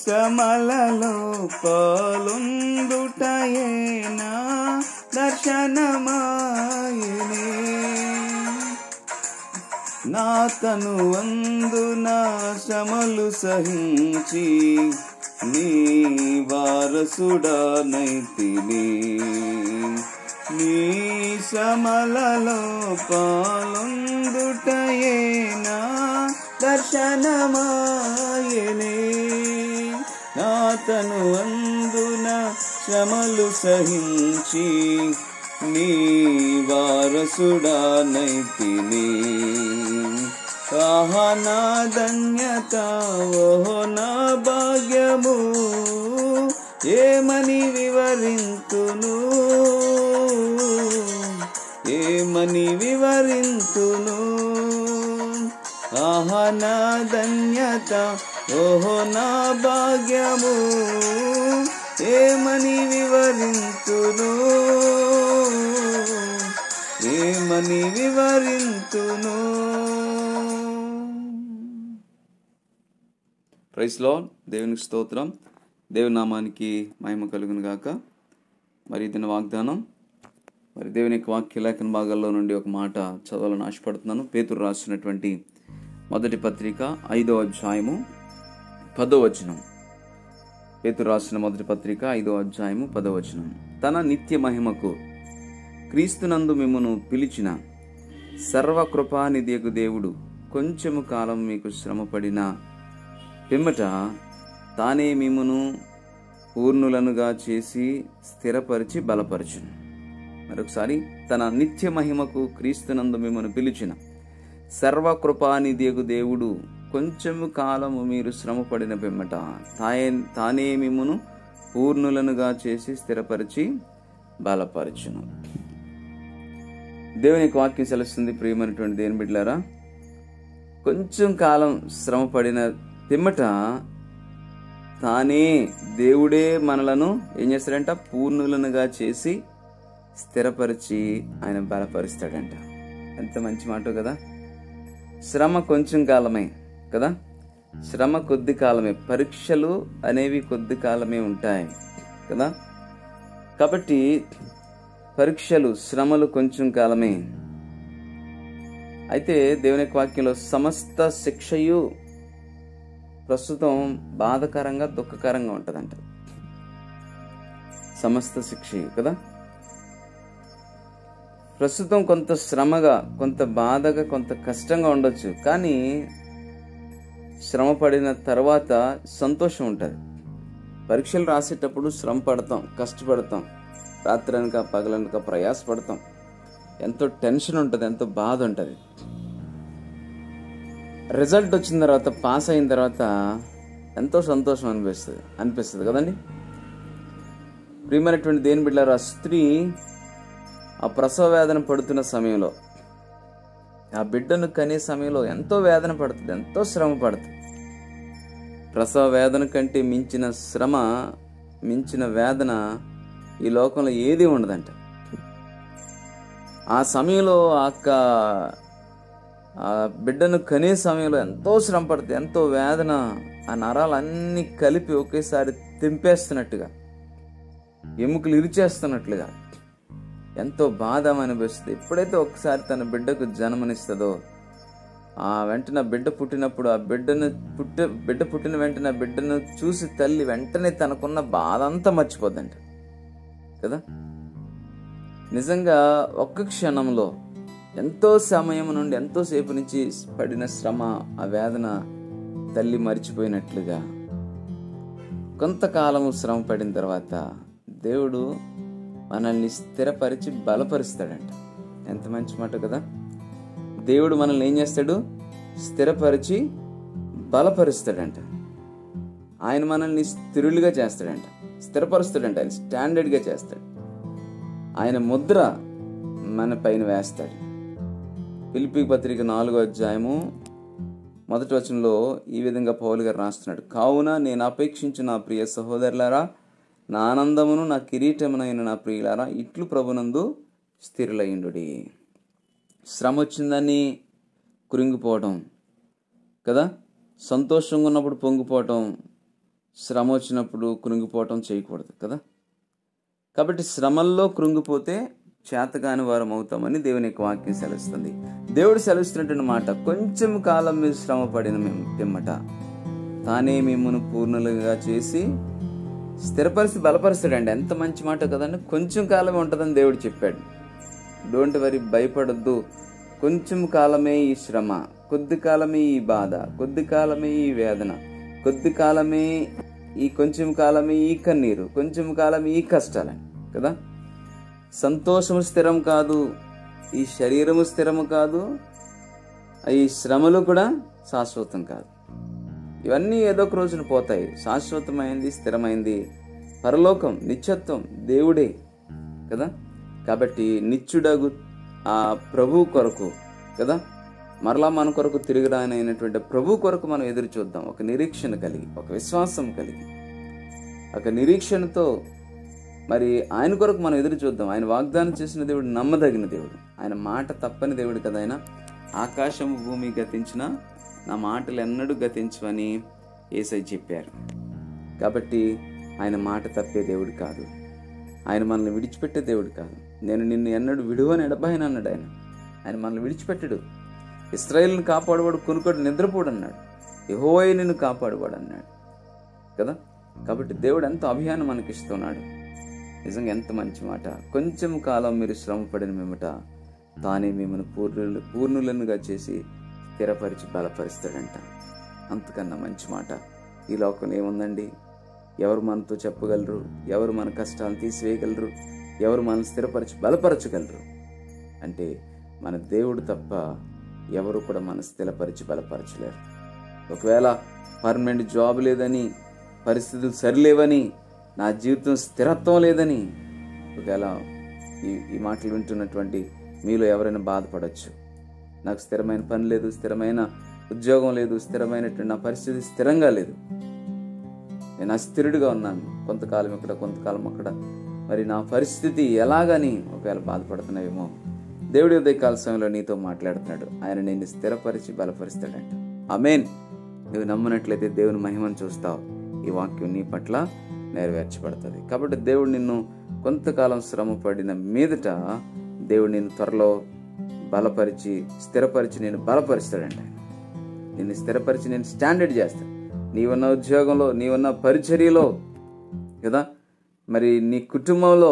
సమలలో పాలుందుటయేనా దర్శనమాయనే నా తను వందున శ్రమలు సహించి నీ వారసుడనైతిని నీ శ్రమలలో పాలుందుటయేనా దర్శనమాయనే నా తను అందున శ్రమలు సహించి నీ వారసుడానైతిని ఆహా నా ధన్యత ఓహో నా భాగ్యము ఏమని వివరింతును ఏమని వివరింతును ఆహా నా ధన్యత ఓహో నా భాగ్యము ఏమని వివరింతును ఏమని వివరింతును ప్రైస్లో దేవునికి స్తోత్రం దేవుని నామానికి మహిమ కలుగును గాక మరి దీని వాగ్దానం మరి దేవుని యొక్క వాక్య లేఖన భాగాల్లో నుండి ఒక మాట చదవాలని ఆశపడుతున్నాను పేతురు రాసినటువంటి మొదటి పత్రిక ఐదో అధ్యాయము పదో వచనం పేతురు రాసిన మొదటి పత్రిక ఐదో అధ్యాయము పదో వచనం తన నిత్య మహిమకు క్రీస్తునందు మిమ్మను పిలిచిన సర్వకృపానిధియకు దేవుడు కొంచెము కాలం మీకు శ్రమపడిన పిమ్మట తానే మిమ్మును పూర్ణులనుగా చేసి స్థిరపరిచి బలపరచును మరొకసారి తన నిత్య మహిమకు క్రీస్తునందు మిమ్మను పిలిచిన సర్వకృపానిధియకు దేవుడు కొంచెము కాలము మీరు శ్రమపడిన పిమ్మట తాయే తానే మిమ్మును పూర్ణులనుగా చేసి స్థిరపరిచి బలపరచును దేవుని యొక్క వాక్యం సెలవుస్తుంది ప్రియమైనటువంటి దేని బిడ్డలారా కొంచెం కాలం శ్రమపడిన పిమ్మట తానే దేవుడే మనలను ఏం చేస్తాడంట పూర్ణులనుగా చేసి స్థిరపరిచి ఆయన బలపరుస్తాడంట ఎంత మంచి మాట కదా శ్రమ కొంచెం కాలమే కదా శ్రమ కొద్ది కాలమే పరీక్షలు అనేవి కొద్ది కాలమే ఉంటాయి కదా కాబట్టి పరీక్షలు శ్రమలు కొంచెం కాలమే అయితే దేవుని యొక్క వాక్యంలో సమస్త శిక్షయు ప్రస్తుతం బాధకరంగా దుఃఖకరంగా ఉంటుందంట సమస్త శిక్షయు కదా ప్రస్తుతం కొంత శ్రమగా కొంత బాధగా కొంత కష్టంగా ఉండొచ్చు కానీ శ్రమ పడిన తర్వాత సంతోషం ఉంటుంది పరీక్షలు రాసేటప్పుడు శ్రమ పడతాం కష్టపడతాం రాత్రనక పగలనక ప్రయాసపడతాం ఎంతో టెన్షన్ ఉంటుంది ఎంతో బాధ ఉంటుంది రిజల్ట్ వచ్చిన తర్వాత పాస్ అయిన తర్వాత ఎంతో సంతోషం అనిపిస్తుంది అనిపిస్తుంది కదండి ప్రియమైనటువంటి దేని బిడ్డారు ఆ స్త్రీ ఆ ప్రసవ వేదన పడుతున్న సమయంలో ఆ బిడ్డను కనే సమయంలో ఎంతో వేదన పడుతుంది ఎంతో శ్రమ పడుతుంది ప్రసవ వేదన కంటే మించిన శ్రమ మించిన వేదన ఈ లోకంలో ఏది ఉండదంట ఆ సమయంలో ఆ యొక్క ఆ బిడ్డను కనే సమయంలో ఎంతో శ్రమ పడుతుంది ఎంతో వేదన ఆ నరాలన్నీ కలిపి ఒకేసారి తెంపేస్తున్నట్టుగా ఎముకలు ఇరిచేస్తున్నట్లుగా ఎంతో బాధ అనిపిస్తుంది ఎప్పుడైతే ఒకసారి తన బిడ్డకు జన్మనిస్తుందో ఆ వెంటనే బిడ్డ పుట్టినప్పుడు ఆ బిడ్డను పుట్టి బిడ్డ పుట్టిన వెంటనే ఆ బిడ్డను చూసి తల్లి వెంటనే తనకున్న బాధ అంతా మర్చిపోద్దంట కదా నిజంగా ఒక్క క్షణంలో ఎంతో సమయం నుండి ఎంతోసేపు నుంచి పడిన శ్రమ ఆ వేదన తల్లి మర్చిపోయినట్లుగా కొంతకాలము శ్రమ పడిన తర్వాత దేవుడు మనల్ని స్థిరపరిచి బలపరుస్తాడంట ఎంత మంచి మాట కదా దేవుడు మనల్ని ఏం చేస్తాడు స్థిరపరిచి బలపరుస్తాడంట ఆయన మనల్ని స్థిరులుగా చేస్తాడంట స్థిరపరుస్తాడంట ఆయన స్టాండర్డ్గా చేస్తాడు ఆయన ముద్ర మన పైన వేస్తాడు పిలిపి పత్రిక నాలుగో అధ్యాయము మొదటి వచనంలో ఈ విధంగా పౌలు గారు రాస్తున్నాడు కావున నేను అపేక్షించిన నా ప్రియ సహోదరులారా నా ఆనందమును నా కిరీటమునైన నా ప్రియులారా ఇట్లు ప్రభునందు స్థిరులయ్యుండు శ్రమ వచ్చిందని కురింగిపోవటం కదా సంతోషంగా ఉన్నప్పుడు పొంగిపోవటం శ్రమ వచ్చినప్పుడు కృంగిపోవటం చేయకూడదు కదా కాబట్టి శ్రమల్లో కృంగిపోతే చేతకాని వారం అవుతామని దేవుని యొక్క వాక్యం సెలవుస్తుంది దేవుడు సెలవుస్తున్నటువంటి మాట కొంచెం కాలం మీరు శ్రమ పడిన మేము పిమ్మట తానే మిమ్మల్ని పూర్ణులుగా చేసి స్థిరపరిచి బలపరుస్తాడండి ఎంత మంచి మాట కదండి కొంచెం కాలమే ఉంటుందని దేవుడు చెప్పాడు డోంట్ వరీ భయపడొద్దు కొంచెం కాలమే ఈ శ్రమ కొద్ది కాలమే ఈ బాధ కొద్ది కాలమే ఈ వేదన కొద్ది కాలమే ఈ కొంచెం కాలమే ఈ కన్నీరు కొంచెం కాలమే ఈ కష్టాలని కదా సంతోషము స్థిరం కాదు ఈ శరీరము స్థిరము కాదు ఈ శ్రమలు కూడా శాశ్వతం కాదు ఇవన్నీ ఏదో ఒక రోజున పోతాయి శాశ్వతమైంది స్థిరమైంది పరలోకం నిత్యత్వం దేవుడే కదా కాబట్టి నిత్యుడగు ఆ ప్రభు కొరకు కదా మరలా మన కొరకు తిరిగి రానైనటువంటి ప్రభు కొరకు మనం ఎదురు చూద్దాం ఒక నిరీక్షణ కలిగి ఒక విశ్వాసం కలిగి ఒక నిరీక్షణతో మరి ఆయన కొరకు మనం ఎదురు చూద్దాం ఆయన వాగ్దానం చేసిన దేవుడు నమ్మదగిన దేవుడు ఆయన మాట తప్పని దేవుడు కదా ఆయన ఆకాశము భూమి గతించిన నా మాటలు ఎన్నడూ గతించవని ఏసై చెప్పారు కాబట్టి ఆయన మాట తప్పే దేవుడు కాదు ఆయన మనల్ని విడిచిపెట్టే దేవుడు కాదు నేను నిన్ను ఎన్నడూ విడువని ఎడబాయని అన్నాడు ఆయన ఆయన మనల్ని విడిచిపెట్టడు ఇస్రాయేల్ని కాపాడువాడు కొనుకోడు నిద్రపోడు అన్నాడు యహోవే నిన్ను కాపాడువాడు అన్నాడు కదా కాబట్టి దేవుడు ఎంత అభియానం మనకి ఇస్తున్నాడు నిజంగా ఎంత మంచి మాట కొంచెం కాలం మీరు శ్రమ పడిన మిమ్మట తానే మిమ్మల్ని పూర్ణులు పూర్ణులనుగా చేసి స్థిరపరిచి బలపరుస్తాడంట అంతకన్నా మంచి మాట ఈ లోకంలో ఏముందండి ఎవరు మనతో చెప్పగలరు ఎవరు మన కష్టాలను తీసివేయగలరు ఎవరు మనల్ని స్థిరపరిచి బలపరచగలరు అంటే మన దేవుడు తప్ప ఎవరు కూడా మన స్థిరపరిచి బలపరచలేరు ఒకవేళ పర్మనెంట్ జాబ్ లేదని పరిస్థితులు సరిలేవని నా జీవితం స్థిరత్వం లేదని ఒకవేళ ఈ ఈ మాటలు వింటున్నటువంటి మీలో ఎవరైనా బాధపడవచ్చు నాకు స్థిరమైన పని లేదు స్థిరమైన ఉద్యోగం లేదు స్థిరమైనటువంటి నా పరిస్థితి స్థిరంగా లేదు నేను అస్థిరుడిగా ఉన్నాను కొంతకాలం ఇక్కడ కొంతకాలం అక్కడ మరి నా పరిస్థితి ఎలాగని ఒకవేళ బాధపడుతున్నావేమో దేవుడి ఉదయకాల సమయంలో నీతో మాట్లాడుతున్నాడు ఆయన నిన్ను స్థిరపరిచి బలపరుస్తాడంట ఆమెన్ నువ్వు నమ్మినట్లయితే దేవుని మహిమను చూస్తావు ఈ వాక్యం నీ పట్ల నెరవేర్చబడుతుంది కాబట్టి దేవుడు నిన్ను కొంతకాలం శ్రమ పడిన మీదట దేవుడు నిన్ను త్వరలో బలపరిచి స్థిరపరిచి నేను బలపరుస్తాడంట ఆయన నిన్ను స్థిరపరిచి నేను స్టాండర్డ్ చేస్తాను నీవున్న ఉద్యోగంలో నీవున్న పరిచర్యలో కదా మరి నీ కుటుంబంలో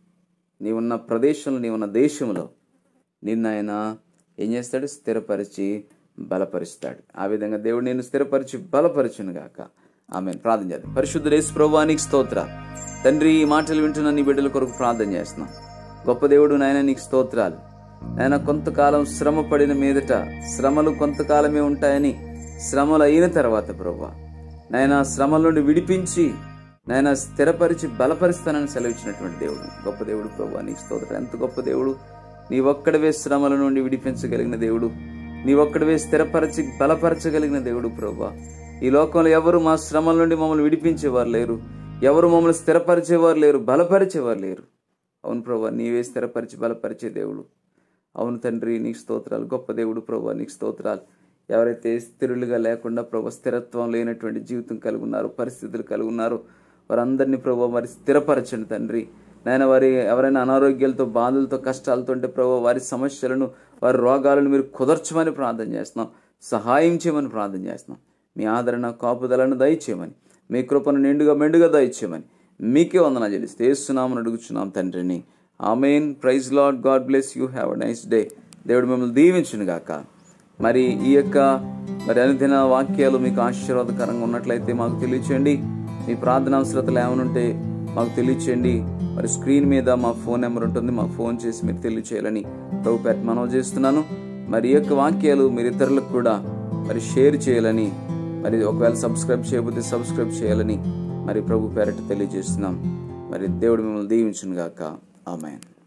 నీవున్న ప్రదేశంలో నీవున్న దేశంలో నిన్న ఆయన ఏం చేస్తాడు స్థిరపరిచి బలపరుస్తాడు ఆ విధంగా దేవుడు నేను స్థిరపరిచి బలపరచును గాక ఆమె ప్రార్థన చేద్దాం పరిశుద్ధుడేసు ప్రభువానికి స్తోత్ర తండ్రి ఈ మాటలు వింటున్న నీ బిడ్డల కొరకు ప్రార్థన చేస్తున్నాం గొప్ప దేవుడు నాయన నీకు స్తోత్రాలు నాయన కొంతకాలం శ్రమ పడిన మీదట శ్రమలు కొంతకాలమే ఉంటాయని శ్రమలు అయిన తర్వాత ప్రభు నాయన శ్రమల నుండి విడిపించి నాయన స్థిరపరిచి బలపరుస్తానని సెలవిచ్చినటువంటి దేవుడు గొప్ప దేవుడు ప్రభు నీకు స్తోత్రం ఎంత గొప్ప దేవుడు నీ ఒక్కడవే శ్రమల నుండి విడిపించగలిగిన దేవుడు నీ ఒక్కడవే స్థిరపరచి బలపరచగలిగిన దేవుడు ప్రభు ఈ లోకంలో ఎవరు మా శ్రమల నుండి మమ్మల్ని విడిపించేవారు లేరు ఎవరు మమ్మల్ని స్థిరపరిచేవారు లేరు బలపరిచేవారు లేరు అవును ప్రభు నీవే స్థిరపరిచి బలపరిచే దేవుడు అవును తండ్రి నీకు స్తోత్రాలు గొప్ప దేవుడు ప్రభు నీకు స్తోత్రాలు ఎవరైతే స్థిరులుగా లేకుండా ప్రభు స్థిరత్వం లేనటువంటి జీవితం కలిగి ఉన్నారో పరిస్థితులు కలిగి ఉన్నారో వారందరినీ ప్రభు మరి స్థిరపరచండి తండ్రి నాయన వారి ఎవరైనా అనారోగ్యాలతో బాధలతో కష్టాలతో ఉంటే ప్రభు వారి సమస్యలను వారి రోగాలను మీరు కుదర్చమని ప్రార్థన చేస్తున్నాం సహాయం చేయమని ప్రార్థన చేస్తున్నాం మీ ఆదరణ కాపుదలను దయచేయమని మీ కృపను నిండుగా మెండుగా దయచేయమని మీకే వందన చెల్లిస్తే ఏస్తున్నామని అడుగుచున్నాం తండ్రిని amen praise lord God bless you have a nice day దేవుడు మిమ్మల్ని దీవించును గాక మరి ఈ యొక్క మరి అనుదిన వాక్యాలు మీకు ఆశీర్వాదకరంగా ఉన్నట్లయితే మాకు తెలియచేయండి మీ ప్రార్థన అవసరతలు ఏమనుంటే మాకు తెలియచేయండి మరి స్క్రీన్ మీద మా ఫోన్ నెంబర్ ఉంటుంది మాకు ఫోన్ చేసి మీరు తెలియచేయాలని ప్రభు పేట మనవి చేస్తున్నాను మరి ఈ యొక్క వాక్యాలు మీరు ఇతరులకు కూడా మరి షేర్ చేయాలని మరి ఒకవేళ సబ్స్క్రైబ్ చేయకపోతే సబ్స్క్రైబ్ చేయాలని మరి ప్రభు పేరట తెలియజేస్తున్నాం మరి దేవుడు మిమ్మల్ని దీవించును గాక ఆమెన్